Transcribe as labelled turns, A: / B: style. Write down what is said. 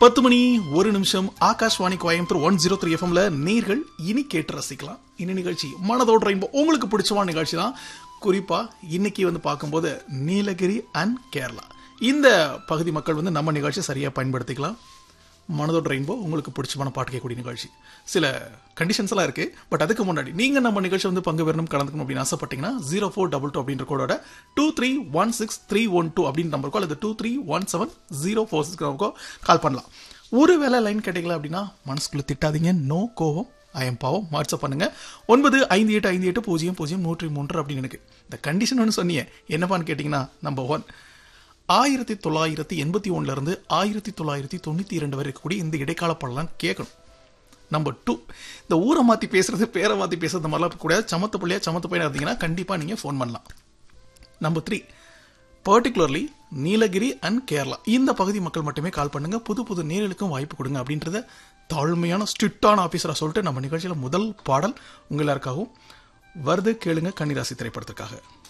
A: பத்து மணி ஒரு நிமிஷம் Akashvani Coimbatore one zero three எஃப்எம்ல நேர்கள் இனி கேட்டு ரசிக்கலாம் இந்த நிகழ்ச்சி மனதோட ரெயின்போ உங்களுக்கு பிடிச்சமான நிகழ்ச்சி தான் குறிப்பா இன்னைக்கு வந்து பார்க்கும்போது நீலகிரி அண்ட் கேரளா இந்த பகுதி மக்கள் வந்து நம்ம நிகழ்ச்சி சரியா பயன்படுத்திக்கலாம் மனதோட ரெயின்போ உங்களுக்கு பிடிச்சமான பாட்டு கேட்கக்கூடிய நிகழ்ச்சி சில கண்டிஷன்ஸ் எல்லாம் இருக்கு பட் அதுக்கு முன்னாடி நீங்க நம்ம நிகழ்ச்சி வந்து பங்கு பெறணும் கலந்துக்கணும் அப்படின்னு ஆசைப்பட்டீங்கன்னா ஜீரோ ஃபோர் டபுள் டூ அப்படின்ற கோடோட two three one six three one two அப்படின்ற நம்பருக்கோ அல்லது two three one seven zero four six நம்பருக்கோ கால் பண்ணலாம் ஒரு வேளை லைன் கேட்டீங்களா அப்படின்னா மனசுக்குள்ள திட்டாதீங்க நோ கோவம் ஐயம் பாவம் வாட்ஸ்அப் பண்ணுங்க ஒன்பது ஐந்து எட்டு ஐந்து எட்டு பூஜ்ஜியம் பூஜ்ஜியம் நூற்றி மூன்று அப்படின்னு எனக்கு இந்த கண்டிஷன் ஒன்று சொன்னீங்க என்னப்பான்னு கேட்டிங்கன்னா நம்பர் ஒன் ஆயிரத்தி தொள்ளாயிரத்தி எண்பத்தி ஒண்ணுல இருந்து ஆயிரத்தி தொள்ளாயிரத்தி தொண்ணூத்தி இரண்டு வரை இருக்கக்கூடிய இந்த இடைக்கால பாடலாம் கேட்கணும் நம்பர் டூ இந்த ஊரை மாத்தி பேசுறது பேரை மாத்தி பேசுறது இந்த மாதிரிலாம் கூட சமத்து பிள்ளையா சமத்து பையனா இருந்தீங்கன்னா கண்டிப்பா நீங்க ஃபோன் பண்ணலாம் number three particularly Nilgiri and Kerala இந்த பகுதி மக்கள் மட்டுமே கால் பண்ணுங்க புது புது நேர்களுக்கும் வாய்ப்பு கொடுங்க அப்படின்றத தாழ்மையான ஸ்ட்ரிக்டான ஆபீசரா சொல்லிட்டு நம்ம நிகழ்ச்சியில முதல் பாடல் உங்க எல்லாருக்காகவும் வருது கேளுங்க கன்னிராசி திரைப்படத்துக்காக